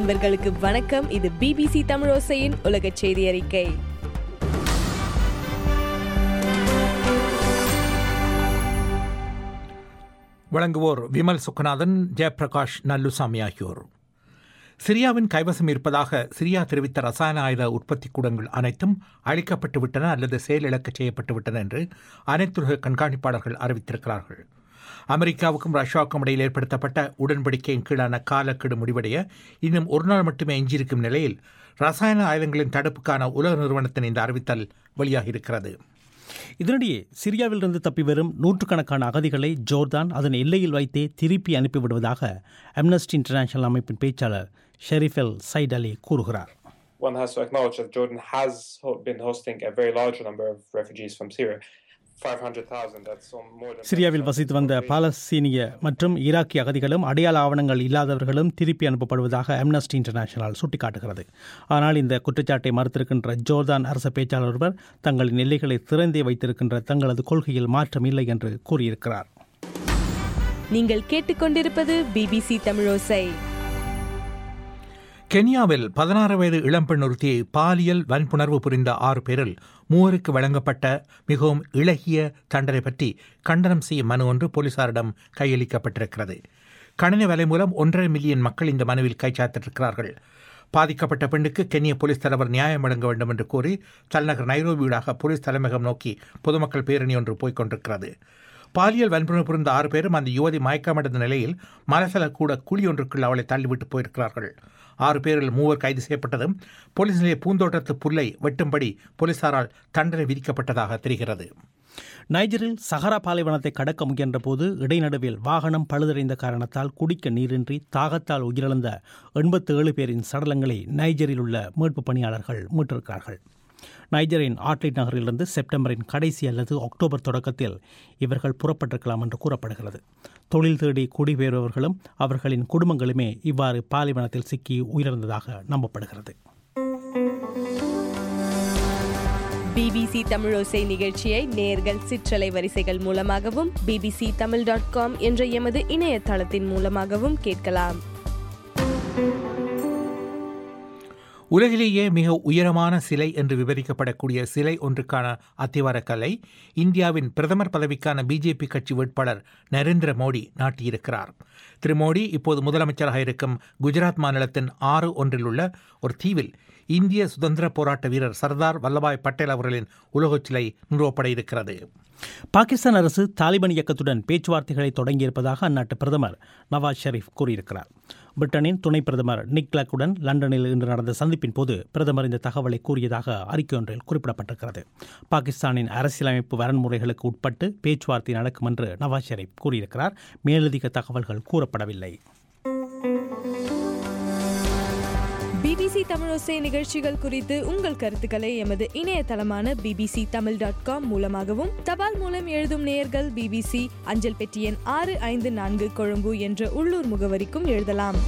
நண்பர்களுக்கு வணக்கம் இது பிபிசி தமிழோசையின் உலக செய்தி அறிக்கை வழங்குவோர் விமல் சுக்கநாதன் ஜெயபிரகாஷ் நல்லுசாமி ஆகியோர் சிரியாவின் கைவசம் இருப்பதாக சிரியா தெரிவித்த ரசாயன ஆயுத உற்பத்தி கூடங்கள் அனைத்தும் அழிக்கப்பட்டு விட்டன அல்லது செயலிழக்க செய்யப்பட்டு விட்டன என்று அனைத்துலக கண்காணிப்பாளர்கள் அறிவித்திருக்கிறார்கள் அமெரிக்காவுக்கும் ரஷ்யாவுக்கும் இடையில் ஏற்படுத்தப்பட்ட உடன்படிக்கையின் கீழான காலக்கெடு முடிவடைய இன்னும் ஒரு நாள் மட்டுமே எஞ்சியிருக்கும் நிலையில் ரசாயன ஆயுதங்களின் தடுப்புக்கான உலக நிறுவனத்தின் இந்த அறிவித்தல் வெளியாகியிருக்கிறது இதனிடையே சிரியாவிலிருந்து தப்பி வரும் நூற்றுக்கணக்கான அகதிகளை ஜோர்தான் அதன் எல்லையில் வைத்தே திருப்பி அனுப்பிவிடுவதாக அம்னஸ்டி இன்டர்நேஷனல் அமைப்பின் பேச்சாளர் ஷெரீஃபெல் சைட் அலி கூறுகிறார் one has to acknowledge that Jordan has ho- been hosting a very large number of refugees from Syria. 500,000, that's on more than... சிரியாவில் வசித்து வந்த பாலஸ்தீனிய மற்றும் ஈராக்கிய அகதிகளும் அடையாள ஆவணங்கள் இல்லாதவர்களும் திருப்பி அனுப்பப்படுவதாக அம்னஸ்டி இன்டர்நேஷனல் சுட்டிக்காட்டுகிறது ஆனால் இந்த குற்றச்சாட்டை மறுத்திருக்கின்ற ஜோர்தான் அரச பேச்சாளர் ஒருவர் தங்களின் எல்லைகளை திறந்தே வைத்திருக்கின்ற தங்களது கொள்கையில் மாற்றம் இல்லை என்று கூறியிருக்கிறார் நீங்கள் கேட்டுக்கொண்டிருப்பது பிபிசி தமிழோசை கென்யாவில் பதினாறு வயது இளம்பெண் ஒருத்தியை பாலியல் வன்புணர்வு புரிந்த ஆறு பேரில் மூவருக்கு வழங்கப்பட்ட மிகவும் இளகிய தண்டனை பற்றி கண்டனம் செய்யும் மனு ஒன்று போலீசாரிடம் கையளிக்கப்பட்டிருக்கிறது கணினி வேலை மூலம் ஒன்றரை மில்லியன் மக்கள் இந்த மனுவில் கைச்சாத்திருக்கிறார்கள் பாதிக்கப்பட்ட பெண்ணுக்கு கென்ய போலீஸ் தலைவர் நியாயம் வழங்க வேண்டும் என்று கூறி தலைநகர் நைரோபியூடாக போலீஸ் தலைமையகம் நோக்கி பொதுமக்கள் பேரணி ஒன்று போய்க் கொண்டிருக்கிறது பாலியல் வன்புணர்வு புரிந்த ஆறு பேரும் அந்த யுவதி மயக்கமடைந்த நிலையில் மலசல கூட குழி ஒன்றுக்குள் அவளை தள்ளிவிட்டு போயிருக்கிறார்கள் ஆறு பேரில் மூவர் கைது செய்யப்பட்டதும் போலீஸ் நிலைய பூந்தோட்டத்து புல்லை வெட்டும்படி போலீசாரால் தண்டனை விதிக்கப்பட்டதாக தெரிகிறது நைஜரில் சஹரா பாலைவனத்தை கடக்க முயன்ற போது இடைநடுவில் வாகனம் பழுதடைந்த காரணத்தால் குடிக்க நீரின்றி தாகத்தால் உயிரிழந்த எண்பத்தி ஏழு பேரின் சடலங்களை நைஜரில் உள்ள மீட்புப் பணியாளர்கள் மீட்டிருக்கிறார்கள் நைஜரின் ஆட்லைட் நகரிலிருந்து செப்டம்பரின் கடைசி அல்லது அக்டோபர் தொடக்கத்தில் இவர்கள் புறப்பட்டிருக்கலாம் என்று கூறப்படுகிறது தொழில் தேடி குடிபெயர்பவர்களும் அவர்களின் குடும்பங்களுமே இவ்வாறு பாலைவனத்தில் சிக்கி உயிரிழந்ததாக நம்பப்படுகிறது பிபிசி தமிழோசை நிகழ்ச்சியை நேர்கள் சிற்றலை வரிசைகள் மூலமாகவும் பிபிசி தமிழ் டாட் காம் என்ற எமது இணையதளத்தின் மூலமாகவும் கேட்கலாம் உலகிலேயே மிக உயரமான சிலை என்று விவரிக்கப்படக்கூடிய சிலை ஒன்றுக்கான அத்திவாரக்கலை இந்தியாவின் பிரதமர் பதவிக்கான பிஜேபி கட்சி வேட்பாளர் நரேந்திர மோடி நாட்டியிருக்கிறார் திரு மோடி இப்போது முதலமைச்சராக இருக்கும் குஜராத் மாநிலத்தின் ஆறு ஒன்றில் உள்ள ஒரு தீவில் இந்திய சுதந்திர போராட்ட வீரர் சர்தார் வல்லபாய் பட்டேல் அவர்களின் உலகச் சிலை நிறுவப்பட இருக்கிறது பாகிஸ்தான் அரசு தாலிபான் இயக்கத்துடன் பேச்சுவார்த்தைகளை தொடங்கியிருப்பதாக அந்நாட்டு பிரதமர் நவாஸ் ஷெரீப் கூறியிருக்கிறார் பிரிட்டனின் துணை பிரதமர் நிக் கிளாக்குடன் லண்டனில் இன்று நடந்த சந்திப்பின் போது பிரதமர் இந்த தகவலை கூறியதாக அறிக்கை ஒன்றில் குறிப்பிடப்பட்டிருக்கிறது பாகிஸ்தானின் அரசியலமைப்பு வரன்முறைகளுக்கு உட்பட்டு பேச்சுவார்த்தை நடக்கும் என்று நவாஸ் ஷெரீப் கூறியிருக்கிறார் மேலதிக தகவல்கள் கூறப்படவில்லை பிபிசி தமிழோசை நிகழ்ச்சிகள் குறித்து உங்கள் கருத்துக்களை எமது இணையதளமான பிபிசி தமிழ் டாட் காம் மூலமாகவும் தபால் மூலம் எழுதும் நேயர்கள் பிபிசி அஞ்சல் பெட்டி எண் ஆறு ஐந்து நான்கு கொழும்பு என்ற உள்ளூர் முகவரிக்கும் எழுதலாம்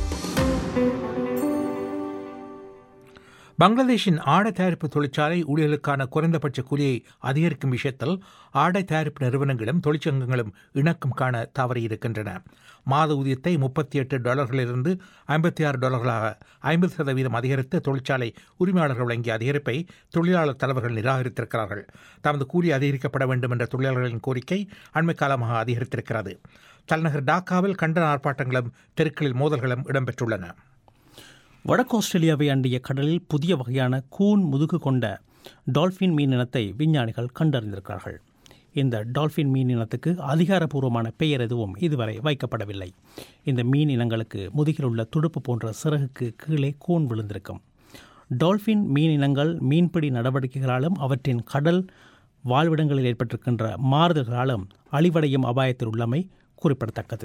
பங்களாதேஷின் ஆடை தயாரிப்பு தொழிற்சாலை ஊழியர்களுக்கான குறைந்தபட்ச கூலியை அதிகரிக்கும் விஷயத்தில் ஆடை தயாரிப்பு நிறுவனங்களும் தொழிற்சங்கங்களும் இணக்கம் காண தவறியிருக்கின்றன மாத ஊதியத்தை முப்பத்தி எட்டு டாலர்களிலிருந்து ஐம்பத்தி ஆறு டாலர்களாக ஐம்பது சதவீதம் அதிகரித்து தொழிற்சாலை உரிமையாளர்கள் வழங்கிய அதிகரிப்பை தொழிலாளர் தலைவர்கள் நிராகரித்திருக்கிறார்கள் தமது கூலி அதிகரிக்கப்பட வேண்டும் என்ற தொழிலாளர்களின் கோரிக்கை அண்மை காலமாக அதிகரித்திருக்கிறது தலைநகர் டாக்காவில் கண்டன ஆர்ப்பாட்டங்களும் தெருக்களில் மோதல்களும் இடம்பெற்றுள்ளன வடக்கு ஆஸ்திரேலியாவை அண்டிய கடலில் புதிய வகையான கூன் முதுகு கொண்ட டால்ஃபின் மீன் இனத்தை விஞ்ஞானிகள் கண்டறிந்திருக்கிறார்கள் இந்த டால்ஃபின் மீன் இனத்துக்கு அதிகாரப்பூர்வமான பெயர் எதுவும் இதுவரை வைக்கப்படவில்லை இந்த மீன் இனங்களுக்கு முதுகில் உள்ள துடுப்பு போன்ற சிறகுக்கு கீழே கூன் விழுந்திருக்கும் டால்ஃபின் மீன் இனங்கள் மீன்பிடி நடவடிக்கைகளாலும் அவற்றின் கடல் வாழ்விடங்களில் ஏற்பட்டிருக்கின்ற மாறுதல்களாலும் அழிவடையும் அபாயத்தில் உள்ளமை குறிப்பிடத்தக்கது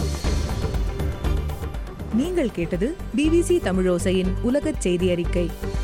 நீங்கள் கேட்டது பிபிசி தமிழோசையின் உலகச் செய்தி அறிக்கை